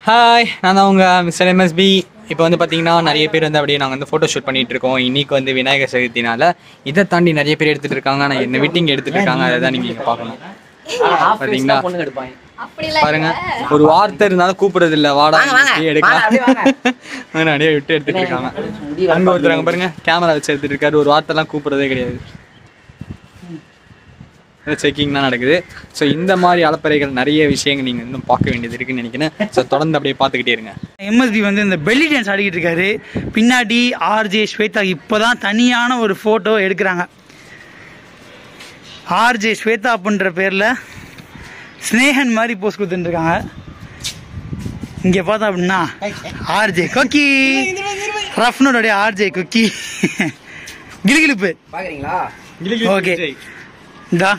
Hi நான் தான் உங்கள் மிஸ்டர் எம்எஸ்பி இப்போ வந்து பார்த்தீங்கன்னா நிறைய பேர் வந்து அப்படியே நாங்கள் வந்து ஃபோட்டோ ஷூட் பண்ணிட்டு இருக்கோம் இன்னைக்கு வந்து விநாயகர் சதுர்த்தினால இதை தாண்டி நிறைய பேர் எடுத்துட்டு இருக்காங்க ஆனால் என்ன விட்டிங் எடுத்துட்டு இருக்காங்க அதை தான் நீங்கள் இங்கே பார்க்கணும் பார்த்தீங்களா பாருங்க ஒரு வார்த்தை இருந்தாலும் கூப்பிடுறது இல்ல வாடா இப்படியே எடுக்கலாம் அவங்க நிறைய விட்டு எடுத்துட்டு இருக்காங்க அங்க ஒருத்தர் அங்க பாருங்க கேமரா வச்சு எடுத்துட்டு இருக்காரு ஒரு வார்த்தைலாம் கூப்பிடுறதே கிடையாது செக்கிங் தான் நடக்குது ஸோ இந்த மாதிரி அலப்பறைகள் நிறைய விஷயங்கள் நீங்கள் இன்னும் பார்க்க வேண்டியது இருக்குன்னு நினைக்கிறேன் ஸோ தொடர்ந்து அப்படியே பார்த்துக்கிட்டே இருங்க எம்எஸ்பி வந்து இந்த பெல்லி டான்ஸ் ஆடிக்கிட்டு இருக்காரு பின்னாடி ஆர்ஜே ஸ்வேதா இப்போதான் தனியான ஒரு ஃபோட்டோ எடுக்கிறாங்க ஆர்ஜே ஸ்வேதா அப்படின்ற பேரில் ஸ்னேகன் மாதிரி போஸ்ட் கொடுத்துட்டுருக்காங்க இங்கே பார்த்தா அப்படின்னா ஆர்ஜே கொக்கி ரஃப்னோடைய ஆர்ஜே கொக்கி கிலுகிலுப்பு பாக்குறீங்களா ஓகே இந்தா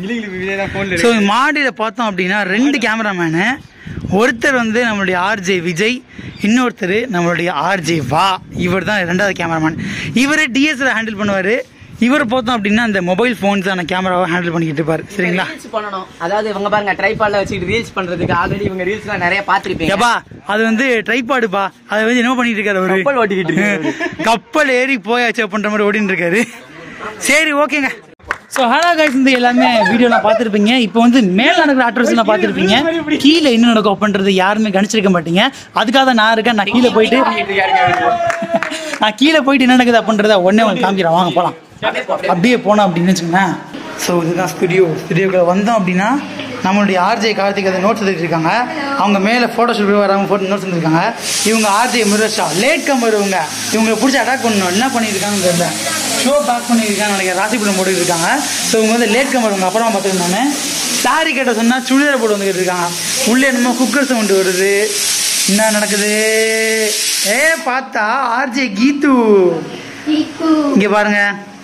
ஸோ மாடியில் பார்த்தோம் அப்படின்னா ரெண்டு கேமராமேனு ஒருத்தர் வந்து நம்மளுடைய ஆர்ஜே விஜய் இன்னொருத்தர் நம்மளுடைய ஆர்ஜே வா இவர் தான் ரெண்டாவது கேமராமேன் இவரே டிஎஸ்எல் ஹேண்டில் பண்ணுவார் இவர் பார்த்தோம் அப்படின்னா இந்த மொபைல் ஃபோன்ஸான கேமராவை ஹேண்டில் பண்ணிக்கிட்டு இருப்பார் சரிங்களா ரீல்ஸ் பண்ணணும் அதாவது இவங்க பாருங்க ட்ரைபாட்ல வச்சுக்கிட்டு ரீல்ஸ் பண்றதுக்கு ஆல்ரெடி இவங்க ரீல்ஸ்லாம் நிறைய பாத்திருப்பீங்க ஏப்பா அது வந்து ட்ரைபாடுப்பா அதை வந்து என்ன பண்ணிட்டு இருக்காரு அவரு கப்பல் ஓட்டிக்கிட்டு இருக்காரு. கப்பல் ஏறி போயாச்சு அப்படின்ற மாதிரி ஓடிட்டு இருக்காரு சரி ஓகேங்க ஸோ ஹலோ கைஸ் இந்த எல்லாமே வீடியோலாம் பார்த்துருப்பீங்க இப்போ வந்து மேலே நடக்கிற அட்ரஸ்லாம் பார்த்துருப்பீங்க கீழே என்ன நடக்கும் அப்படின்றது யாருமே கணிச்சிருக்க மாட்டீங்க அதுக்காக தான் நான் இருக்கேன் நான் கீழே போயிட்டு நான் கீழே போயிட்டு என்ன நடக்குது அப்படின்றத உடனே உங்களுக்கு காமிக்கிறேன் வாங்க போகலாம் அப்படியே போனோம் அப்படின்னு வச்சுக்கோங்களேன் ஸோ இதுதான் ஸ்டுடியோ ஸ்டுடியோக்குள்ள வந்தோம் அப்படின்னா நம்மளுடைய ஆர்ஜே கார்த்திக் அதை நோட்ஸ் எடுத்துட்டு இருக்காங்க அவங்க மேலே ஃபோட்டோ ஷூட் வராமல் ஃபோட்டோ நோட்ஸ் எடுத்துருக்காங்க இவங்க ஆர்ஜே மிரஷா லேட் கம்பர் இவங்க இவங்களை பிடிச்சி அட்டாக் பண்ணணும் என்ன பண்ணியிருக்காங்கன்னு தெரியல ஷோ பேக் பண்ணியிருக்காங்க நினைக்கிறேன் ராசிபுரம் போட்டுட்டு இருக்காங்க ஸோ இவங்க வந்து லேட் கம்பர் இவங்க அப்புறமா பார்த்துருந்தாங்க சாரி கேட்ட சொன்னால் சுடிதார் போட்டு வந்துக்கிட்டு இருக்காங்க உள்ளே என்னமோ குக்கர் சவுண்டு வருது என்ன நடக்குது ஏ பார்த்தா ஆர்ஜே கீத்து இங்க பாருங்க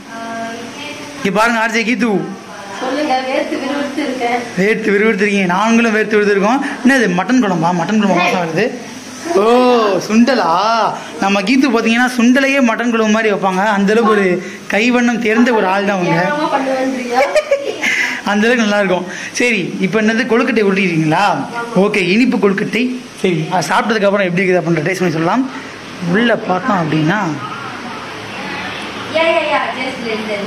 இங்க பாருங்க ஆர்ஜே கீத்து சொல்லுங்க வேர்த்து விறுவிறுத்து இருக்கேன் வேர்த்து விறுவிறுத்துருக்கீங்க நாங்களும் வேர்த்து விறுவிறுத்துருக்கோம் என்னது மட்டன் குழம்பா மட்டன் குழம்பு மாசம் வருது ஓ சுண்டலா நம்ம கீத்து பார்த்தீங்கன்னா சுண்டலையே மட்டன் குழம்பு மாதிரி வைப்பாங்க அந்த அளவுக்கு ஒரு கைவண்ணம் தேர்ந்த ஒரு ஆள் தான் அவங்க ஏமா பண்ணுவேன்றியா அந்த அளவுக்கு நல்லா இருக்கும் சரி இப்போ என்னது கொழுக்கட்டை உருட்டிக்கிறீங்களா ஓகே இனிப்பு கொழுக்கட்டை சரி அது சாப்பிட்டதுக்கு அப்புறம் எப்படி இருக்குது அப்படின்ற டேஸ்ட் பண்ணி சொல்லலாம் உள்ள பார்த்தோம் அப்படின்னா Yeah, yeah, yeah. Just listen.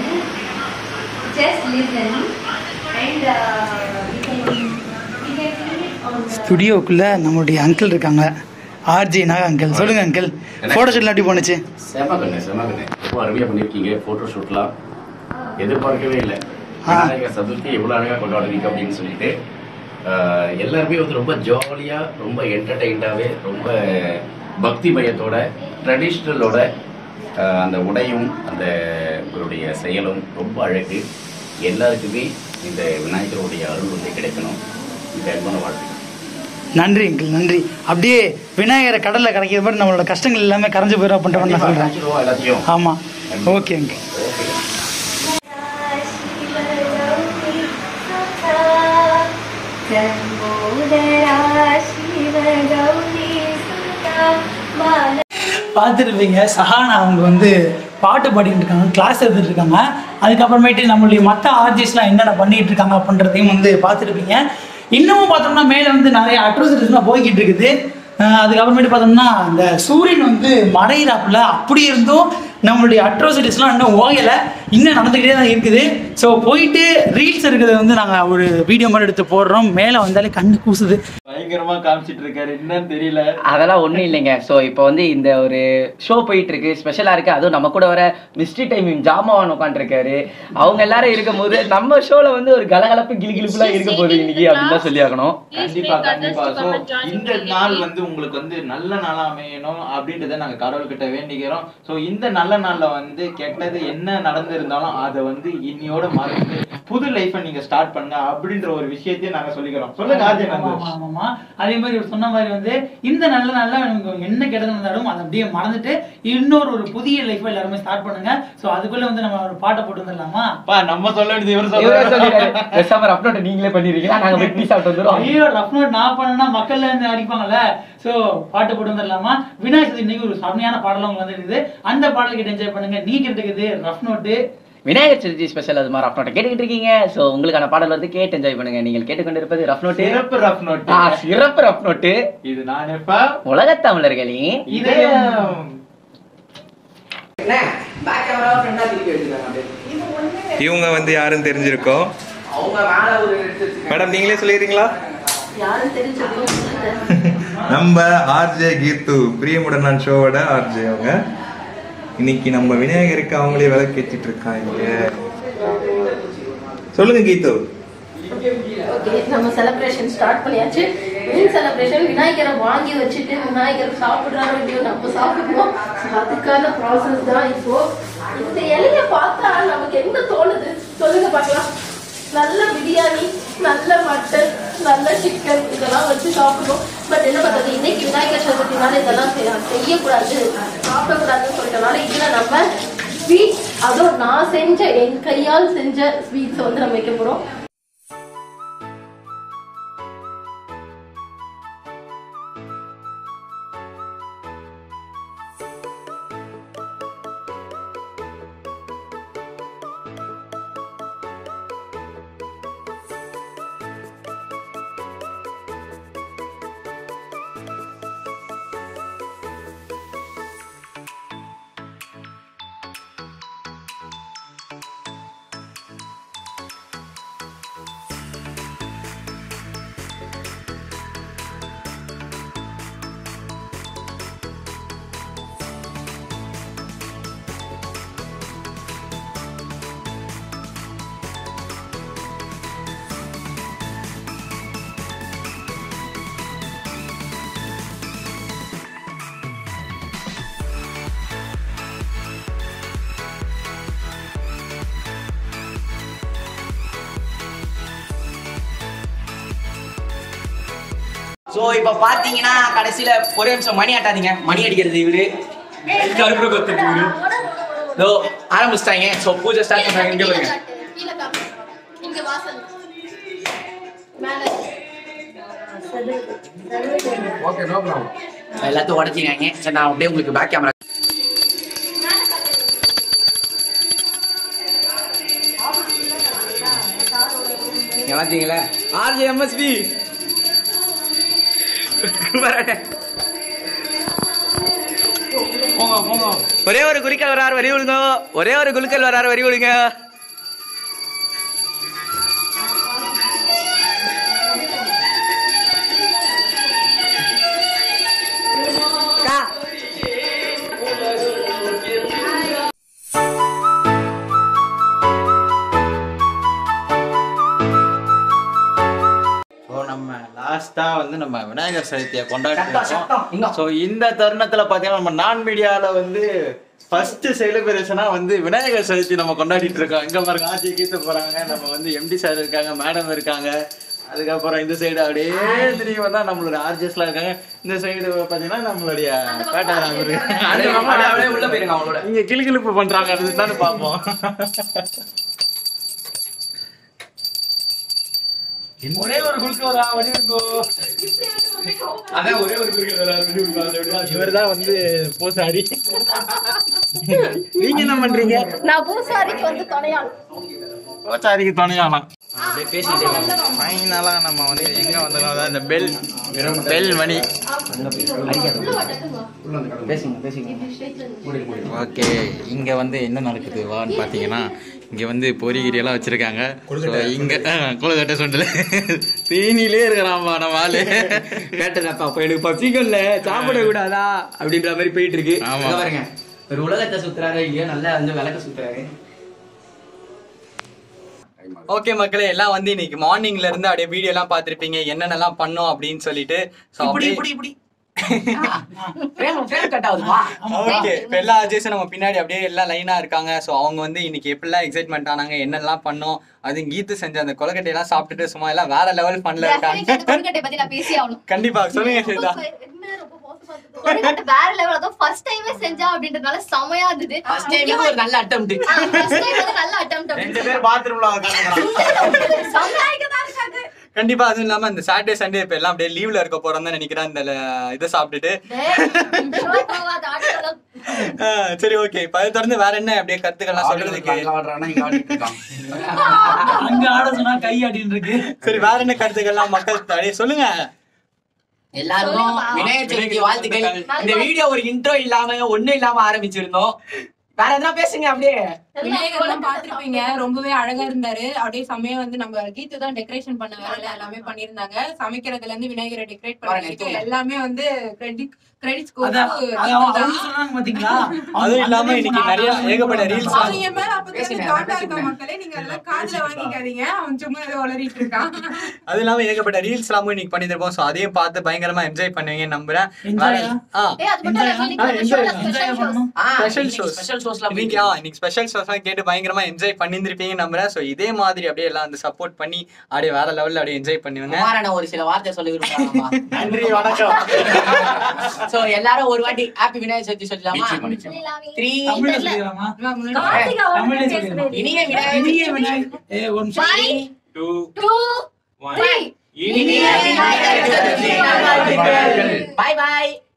Just listen. And uh, we can we can feel it on the. ஸ்டுடியோக்குள்ள நம்மளுடைய அங்கிள் இருக்காங்க ஆர்ஜே நாக அங்கிள் சொல்லுங்க அங்கிள் ஃபோட்டோ ஷூட்லாம் எப்படி போணுச்சு செம கண்ணு செம கண்ணு ரொம்ப அருமையா பண்ணிருக்கீங்க போட்டோ ஷூட்லாம் எதிர்பார்க்கவே இல்லை ஆ. விநாயகர் சதுர்த்தி எவ்வளவு அழகா கொண்டாடுவீங்க அப்படின்னு சொல்லிட்டு ஆஹ், எல்லாருமே வந்து ரொம்ப ஜாலியா ரொம்ப என்டர்டைன்டாவே ரொம்ப பக்தி மயத்தோட ட்ரெடிஷ்னலோட அந்த உடையும் அந்த உங்களுடைய செயலும் ரொம்ப அழகு எல்லாருக்குமே இந்த விநாயகருடைய அருள் வந்து கிடைக்கணும் இந்த அன்பான வாழ்த்துக்கள் நன்றி அங்கிள் நன்றி அப்படியே விநாயகரை கடல்ல கிடைக்கிற மாதிரி நம்மளோட கஷ்டங்கள் எல்லாமே கரைஞ்சு போயிடும் அப்படின்ற மாதிரி நான் சொல்றேன் கண்டிப்பா எல்லாத்தையும் ஆமா ஓகே அங்கிள் பார்த்துருப்பீங்க சஹானா அவங்க வந்து பாட்டு பாடிட்டு இருக்காங்க கிளாஸ் எடுத்துட்டு இருக்காங்க அதுக்கப்புறமேட்டு நம்மளுடைய மற்ற ஆர்டிஸ்ட்லாம் என்னென்ன பண்ணிட்டு இருக்காங்க அப்படின்றதையும் வந்து பார்த்துருப்பீங்க இன்னமும் பார்த்தோம்னா மேலே வந்து நிறைய அட்ரோசிட்டிஸ்லாம் போய்கிட்டு இருக்குது அஹ் அதுக்கப்புறமேட்டு பார்த்தோம்னா இந்த சூரியன் வந்து மறையிறாப்புல அப்படி இருந்தும் நம்மளுடைய அட்ரோசிட்டிஸ்லாம் இன்னும் ஓயலை இன்னும் நடந்துக்கிட்டே தான் இருக்குது ஸோ போயிட்டு ரீல்ஸ் இருக்கிறத வந்து நாங்கள் ஒரு வீடியோ மாதிரி எடுத்து போடுறோம் மேலே வந்தாலே கண்ணு கூசுது பயங்கரமா காமிச்சிட்டு இருக்காரு என்னன்னு தெரியல அதெல்லாம் ஒண்ணும் இல்லைங்க சோ இப்போ வந்து இந்த ஒரு ஷோ போயிட்டு இருக்கு ஸ்பெஷலா இருக்கு அதுவும் நம்ம கூட வர மிஸ்ட்ரி டைமிங் ஜாமான் உட்காந்துருக்காரு அவங்க எல்லாரும் இருக்கும்போது நம்ம ஷோல வந்து ஒரு கலகலப்பு கிளிகிளிப்புலாம் இருக்க போகுது இன்னைக்கு அப்படின்னு தான் சொல்லி ஆகணும் கண்டிப்பா கண்டிப்பா சோ இந்த நாள் வந்து உங்களுக்கு வந்து நல்ல நாளா அமையணும் அப்படின்றத நாங்க கடவுள்கிட்ட வேண்டிக்கிறோம் சோ இந்த நல்ல நாள்ல வந்து கெட்டது என்ன நடந்திருந்தாலும் அதை வந்து இன்னியோட மறந்து புது லைஃபை நீங்க ஸ்டார்ட் பண்ணுங்க அப்படின்ற ஒரு விஷயத்தையும் நாங்க சொல்லிக்கிறோம் சொல்லுங்க ஆர்ஜன் ஆமா, ஆமா, ஆமா, ஆமா. அதே மாதிரி இவர் சொன்ன மாதிரி வந்து இந்த நல்ல நாள்ல நமக்கு என்ன கெட்டது நடந்தாலும் அதை அப்படியே மறந்துட்டு இன்னொரு ஒரு புதிய லைஃப் எல்லாருமே ஸ்டார்ட் பண்ணுங்க சோ அதுக்குள்ள வந்து நம்ம ஒரு பாட்டை போட்டு வந்துடலாமா பா நம்ம சொல்ல வேண்டியது இவர் இவரே சொல்றாரு சொல்லிடுறாரு பெசாம அப்லோட் நீங்களே பண்ணிருக்கீங்க நாங்க வெட்டி சாப்பிட்டு வந்துடும் ஐயோ ரஃப் நோட் நான் பண்ணனா மக்கள்ல இருந்து அடிப்பாங்கல்ல சோ பாட்டு போட்டு வந்துடலாமா விநாயகர் சதுர்த்தி இன்னைக்கு ஒரு செம்மையான பாடலாம் உங்களுக்கு வந்து இருக்குது அந்த பாடல் கிட்ட என்ஜாய் பண்ணுங்க நீ கேட்டுக்குது rough note Vinayakar Chaturthi special அது மாதிரி ரஃப் நோட்டை கேட்டுக்கிட்டு இருக்கீங்க ஸோ உங்களுக்கான பாடல் வந்து கேட்டு என்ஜாய் பண்ணுங்க நீங்கள் கேட்டுக்கொண்டிருப்பது ரஃப் நோட்டு சிறப்பு ரஃப் நோட் ஆ, சிறப்பு ரஃப் நோட்டு இது நான் எப்ப உலகத் தமிழர்களின் இதயம் இவங்க வந்து யாருன்னு தெரிஞ்சிருக்கோம் மேடம் நீங்களே சொல்லிடுறீங்களா நம்ம ஆர்ஜே கீத்து பிரியமுடன் நான் ஷோவோட ஆர்ஜே அவங்க இன்னைக்கு நம்ம விநாயகருக்கு அவங்களே விளக்கேற்றிட்டு இருக்காங்க சொல்லுங்க கீத்து ஓகே நம்ம செலிப்ரேஷன் ஸ்டார்ட் பண்ணியாச்சு மெயின் செலிப்ரேஷன் விநாயகரை வாங்கி வச்சுட்டு விநாயகர் சாப்பிடுறாரோ இல்லையோ நம்ம சாப்பிடுவோம் So, அதுக்கான ப்ராசஸ் தான் இப்போ இந்த இலைய பார்த்தா நமக்கு என்ன தோணுது சொல்லுங்க பார்க்கலாம் நல்ல பிரியாணி நல்ல மட்டன் நல்ல சிக்கன் இதெல்லாம் வச்சு சாப்பிடுவோம் பட் என்ன பண்றது இன்னைக்கு விநாயகர் சதுர்த்தினால இதெல்லாம் செய்ய- செய்யக்கூடாது சாப்பிடக்கூடாதுன்னு சொல்லிட்டனால இதுல நம்ம ஸ்வீட் அதுவும் நான் செஞ்ச என் கையால் செஞ்ச ஸ்வீட்ஸ் வந்து நம்ம வைக்க போறோம் ஸோ இப்போ பார்த்தீங்கன்னா கடைசியில் ஒரே நிமிஷம் மணி ஆட்டாதீங்க மணி அடிக்கிறது இவரு கருப்பு கொத்துட்டு இவரு இதோ ஆரம்பிச்சிட்டாங்க ஸோ பூஜை ஸ்டார்ட் பண்ணுறாங்க இங்கே பாருங்க கீழே காமி. இங்க வாசல் மேல எல்லாத்தையும் உடச்சிங்க சரி நான் அப்படியே உங்களுக்கு பேக் கேமரா பார்த்தீங்களா ஆர்ஜே எம்எஸ்பி ஒரே ஒரு குறிக்கல் வராரு வரி விடுங்க ஒரே ஒரு குலுக்கல் வராரு வரி விடுங்க அக்கா. ஸோ நம்ம லாஸ்டா வந்து நம்ம விநாயகர் சதுர்த்தியை கொண்டாடிட்டு சத்தம், சத்தம், இங்க. இருக்கோம் ஸோ இந்த தருணத்துல பாத்தீங்கன்னா நம்ம நான் மீடியால வந்து ஃபர்ஸ்ட் செலிப்ரேஷனா வந்து விநாயகர் சதுர்த்தி நம்ம கொண்டாடிட்டு இருக்கோம் இங்க பாருங்க ஆட்சி கீத்து போறாங்க நம்ம வந்து எம்டி சார் இருக்காங்க மேடம் இருக்காங்க அதுக்கப்புறம் இந்த சைடு அப்படியே திரும்பி வந்தா நம்மளுடைய ஆர்ஜிஎஸ்லாம் இருக்காங்க இந்த சைடு பாத்தீங்கன்னா நம்மளுடைய பேட்டாராம் அப்படியே அப்படியே உள்ள போயிருங்க அவங்களோட இங்க கிளுகிளுப்பு பண்றாங்க அதுதான் பார்ப்போம் ஒரே ஒரு குறுக்கு வரா வடிவுங்கோ அதான் ஒரே ஒரு குறுக்கு வரா வடிவுங்கோ இவர் தான் வந்து பூசாரி நீங்க என்ன பண்றீங்க நான் பூசாரிக்கு வந்து துணையாள் பூசாரிக்கு துணையாலாம் அப்படியே பேசிட்டே ஃபைனலா நம்ம வந்து எங்க வந்தோம் அதான் இந்த பெல் பெல் மணி பேசுங்க பேசுங்க ஓகே இங்க வந்து என்ன நடக்குது வான்னு பாத்தீங்கன்னா இங்க வந்து பொறிகிரியெல்லாம் வச்சிருக்காங்க So, இங்க குளக்கட்டை சொண்டல தீனிலே இருக்கிறான்பா நம்ம ஆளு கேட்டதாப்பா அப்ப எனக்கு பசிக்கல சாப்பிட கூடாதா அப்படின்ற மாதிரி போயிட்டு இருக்கு ஆமா. இங்க பாருங்க ஒரு உலகத்தை சுத்துறாரு இல்லையோ நல்லா வந்து விளக்க சுத்துறாரு ஓகே மக்களே எல்லாம் வந்து இன்னைக்கு மார்னிங்ல இருந்து அப்படியே வீடியோ எல்லாம் பார்த்திருப்பீங்க என்னென்னலாம் பண்ணோம் அப்படின்னு சொல்லிட்டு So, இப்படி அப்படியே- இப்படி இப்படி frame frame cut ஆகுதுப்பா ஓகே இப்போ எல்லா அஜய்ஸும் நம்ம பின்னாடி அப்படியே எல்லாம் லைனா இருக்காங்க ஸோ அவங்க வந்து இன்னைக்கு எப்படிலாம் எக்ஸைட்மெண்ட் ஆனாங்க என்னெல்லாம் பண்ணோம் அது கீத்து செஞ்ச அந்த கொலக்கட்டை எல்லாம் சாப்பிட்டுட்டு சும்மா எல்லாம் வேற லெவல் பண்ணல இருக்காங்க கொழுக்கட்டை பத்தி நான் பேசி ஆகணும் கண்டிப்பா சொல்லுங்க ஸ்வேதா என்ன ரொம்ப மோசமா இருக்குது. கொழுக்கட்டை வேற லெவல் அதுவும் ஃபர்ஸ்ட் டைமே செஞ்சா அப்படின்றதுனால செமையா இருந்தது ஃபர்ஸ்ட் டைம் ஒரு நல்ல அட்டம்ப்ட் ஃபர்ஸ்ட் டைம் வந்து நல்ல அட்டெம்ப்ட் ரெண்டு பேர் பாத்ரூம்ல சந்தாய்க்கு தான் இருக்காங்க கண்டிப்பா அதுவும் இல்லாம இந்த சாட்டர்டே சண்டே இப்ப எல்லாம் அப்படியே லீவ்ல இருக்க போறோம் தான் நினைக்கிறேன் இந்த ல- இதை சாப்பிட்டுட்டு டேய், show போகாத ஆட்களம். ஆ, சரி ஓகே இப்ப அதை தொடர்ந்து வேற என்ன அப்படியே கருத்துக்கள்லாம் சொல்றதுக்கு அங்க ஆடுறானா இங்க ஆடிட்டு இருக்கான் அங்க ஆட சொன்னா கை ஆடின்னு இருக்கு சரி வேற என்ன கருத்துக்கள்லாம் மக்கள் அப்படியே சொல்லுங்க எல்லாருக்கும் சொல்லுங்கப்பா. விநாயகர் சதுர்த்தி வாழ்த்துக்கள் இந்த வீடியோ ஒரு இன்ட்ரோ இல்லாம ஒண்ணும் இல்லாம ஆரம்பிச்சிருந்தோம் வேற எதனா பேசுங்க அப்படியே விநாயகர்லாம் பாத்திருப்பீங்க ரொம்பவே அழகா இருந்தாரு அப்படியே சமயம் வந்து நம்ம கீத்து தான் டெக்கரேஷன் பண்ண வேலை எல்லாமே பண்ணிருந்தாங்க சமைக்கிறதுல இருந்து விநாயகரை டெக்கரேட் பண்ண பாருங்க, வரைக்கும் தூங்க. எல்லாமே வந்து கிரெடிட் கிரெடிட்ஸ் அதான் அது அவங்க அவங்க சொன்னாங்க பாத்தீங்களா அதுவும் இல்லாம இன்னைக்கு நிறைய ஏகப்பட்ட ரீல்ஸ் அவன் என் மேல அப்பதான் பேசுங்க, தாட்டா இருக்க பேசுங்க. மக்களே நீங்க எல்லாம் காதுல வாங்கிக்காதீங்க அவன் சும்மா ஏதோ வளரிட்டு இருக்கான் அது இல்லாம ஏகப்பட்ட ரீல்ஸ் எல்லாமும் இன்னைக்கு பண்ணிருப்போம் சோ அதையும் பார்த்து பயங்கரமா என்ஜாய் பண்ணுவீங்கன்னு நம்புறேன் Enjoy வேற- ஆ? ஆ ஏய் அது மட்டும் இல்லாம இன்னைக்கு வந்து showல special என்ஜாய் shows. பண்ணணும் ஸ்பெஷல் ஷோஸ் ஸ்பெஷல் ஷோஸ்லாம் இன்னைக்கு ஆ இன்னைக்கு ஸ்பெஷல் ஷோஸ்லாம் கேட்டு பயங்கரமா என்ஜாய் பண்ணியிருப்பீங்கன்னு நம்புறேன் சோ இதே மாதிரி அப்படியே எல்லாம் வந்து சப்போர்ட் பண்ணி அப்படியே வேற லெவல்ல அப்படியே என்ஜாய் பண்ணுவீங்க குமாரண்ணா ஒரு சில வார்த்தை சொல்லி விரும்புறாங்கப்பா நன்றி வணக்கம் சோ எல்லாரும் ஒரு வாட்டி ஹாப்பி விநாயகர் சதுர்த்தி சொல்லலாமா நிச்சயமா, நிச்சயமா. நிலாவே. த்ரீ தமிழ்ல சொல்லிடலாமா கார்த்திகா தமிழ்ல ஒழுங்கா சொல்லிடலாம். பேசுறது. இனிய விநாயகர் இனிய விநாயகர் ஏ ஒரு நிமிஷம் One, Two, two, one. three. இனிய விநாயகர் சதுர்த்தி நல்வாழ்த்துக்கள் பாய் பாய்